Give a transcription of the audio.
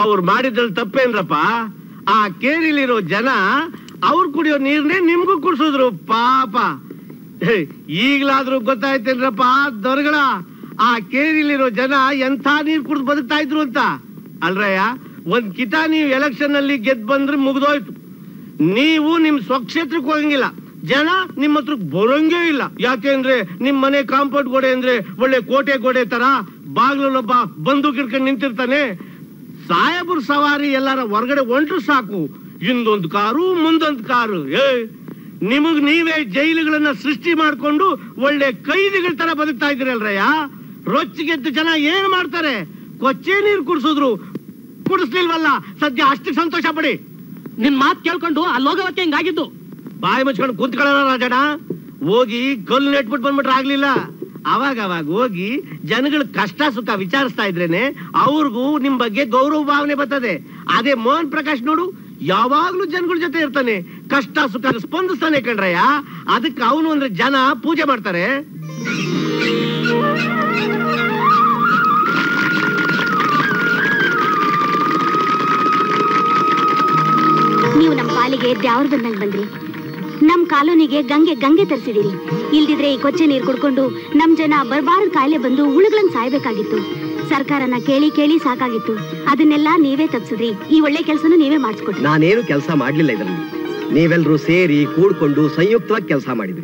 ಅವ್ರು ಮಾಡಿದ್ರಲ್ಲಿ ತಪ್ಪೇನ್ರಪ್ಪ ಆ ಕೇರಿಲಿರೋ ಜನ ಅವ್ರು ಕುಡಿಯೋ ನೀರ್ನೇ ನಿಮ್ಗೂ ಕುಡ್ಸಿದ್ರು ಪಾಪ ಹೇ, ಈಗ್ಲಾದ್ರೂ ಗೊತ್ತಾಯ್ತೇನ್ರಪ್ಪ ದೊರಗಳ ಆ ಕೇರಿಲಿರೋ ಜನ ಎಂಥ ನೀರ್ ಕುಡ್ದು ಬದುಕ್ತಾ ಇದ್ರು ಅಂತ ಅಲ್ರಯ್ಯ ಒಂದ್ ಕಿತ ನೀವು ಎಲೆಕ್ಷನ್ ಅಲ್ಲಿ ಗೆದ್ ಬಂದ್ರೆ ಮುಗ್ದೋಯ್ತು ನೀವು ನಿಮ್ ಸ್ವಕ್ಷೇತ್ರಕ್ಕೆ ಹೋಗಂಗಿಲ್ಲ ಜನ ನಿಮ್ಮ ಹತ್ರ ಬರೋಂಗೇ ಇಲ್ಲ ಯಾಕೆಂದ್ರೆ ನಿಮ್ ಮನೆ ಕಾಂಪೌಂಡ್ ಗೋಡೆ ಅಂದ್ರೆ ಒಳ್ಳೆ ಕೋಟೆ ಗೋಡೆ ತರ ಬಾಗ್ಲಲ್ಲೊಬ್ಬ ಬಂದೂಕ್ ಹಿಡ್ಕೊಂಡು ನಿಂತಿರ್ತಾನೆ ಸಾಹೇಬ್ರ ಸವಾರಿ ಎಲ್ಲಾರ ಹೊರಗಡೆ ಹೊಂಟ್ರು ಸಾಕು ಹಿಂದೊಂದು ಕಾರು ಮುಂದೊಂದು ಕಾರು ಏ ನಿಮಗ್ ನೀವೇ ಜೈಲುಗಳನ್ನ ಸೃಷ್ಟಿ ಮಾಡ್ಕೊಂಡು ಒಳ್ಳೆ ಕೈದಿಗಳ ತರ ಬದುಕ್ತಾ ಇದ್ದೀರಲ್ರಯ್ಯ ರೊಚ್ಚಿಗೆದ್ದು ಜನ ಏನ್ ಮಾಡ್ತಾರೆ ಕೊಚ್ಚೆ ನೀರು ಕುಡಿಸಿದ್ರು ಕುಡಿಸ್ಲಿಲ್ವಲ್ಲ ಸದ್ಯ ಅಷ್ಟು ಸಂತೋಷ ಪಡಿ ನಿನ್ ಮಾತ್ ಕೇಳ್ಕೊಂಡು ಅಲ್ಲಿ ಹೋಗೋವಕ್ಕೆ ಹಿಂಗಾಗಿದ್ದು ಬಾಯಿ ಮುಚ್ಕೊಂಡು ಕುಂತ್ಕೊಳ್ಳೋಣ ರಾಜಣ್ಣ ಹೋಗಿ ಕಲ್ಲು ನೆಟ್ಬಿಟ್ಟು ಬಂದ್ಬಿಟ್ರೆ ಆಗ್ಲಿಲ್ಲ ಅವಾಗ ಅವಾಗ ಹೋಗಿ ಜನಗಳ ಕಷ್ಟ ಸುಖ ವಿಚಾರಿಸ್ತಾ ಇದ್ರೇನೆ ಅವ್ರಿಗೂ ನಿಮ್ ಬಗ್ಗೆ ಗೌರವ ಭಾವನೆ ಬರ್ತದೆ ಅದೇ ಮೋಹನ್ ಪ್ರಕಾಶ್ ನೋಡು ಯಾವಾಗ್ಲೂ ಜನಗಳ ಜೊತೆ ಇರ್ತಾನೆ ಕಷ್ಟ ಸುಖ ಸ್ಪಂದಿಸ್ತಾನೆ ಕಣ್ರಯ್ಯ ಅದಕ್ಕೆ ಅವನು ಅಂದ್ರೆ ಜನ ಪೂಜೆ ಮಾಡ್ತಾರೆ ನೀವು ನಮ್ಮ ಪಾಲಿಗೆ ದ್ಯಾವ್ರ ಬಂದಂಗ್ ಬಂದ್ರಿ ನಮ್ ಕಾಲೋನಿಗೆ ಗಂಗೆ ಗಂಗೆ ತರಿಸಿದಿರಿ ಇಲ್ದಿದ್ರೆ ಈ ಕೊಚ್ಚೆ ನೀರ್ ಕುಡ್ಕೊಂಡು ನಮ್ ಜನ ಬರ್ಬಾರದ ಕಾಯಿಲೆ ಬಂದು ಉಳುಗಳಂಗ್ ಸಾಯ್ಬೇಕಾಗಿತ್ತು ಸರ್ಕಾರನ ಕೇಳಿ ಕೇಳಿ ಸಾಕಾಗಿತ್ತು ಅದನ್ನೆಲ್ಲ ನೀವೇ ತಪ್ಸಿದ್ರಿ ಈ ಒಳ್ಳೆ ಕೆಲ್ಸನೂ ನೀವೇ ಮಾಡಿಸ್ಕೊಟ್ರಿ ನಾನೇನು ಕೆಲಸ ಮಾಡ್ಲಿಲ್ಲ ಇದರಲ್ಲಿ ನೀವೆಲ್ಲರೂ ಸೇರಿ ಕೂಡ್ಕೊಂಡು ಸಂಯುಕ್ತವಾಗಿ ಕೆಲಸ ಮಾಡಿದ್ರಿ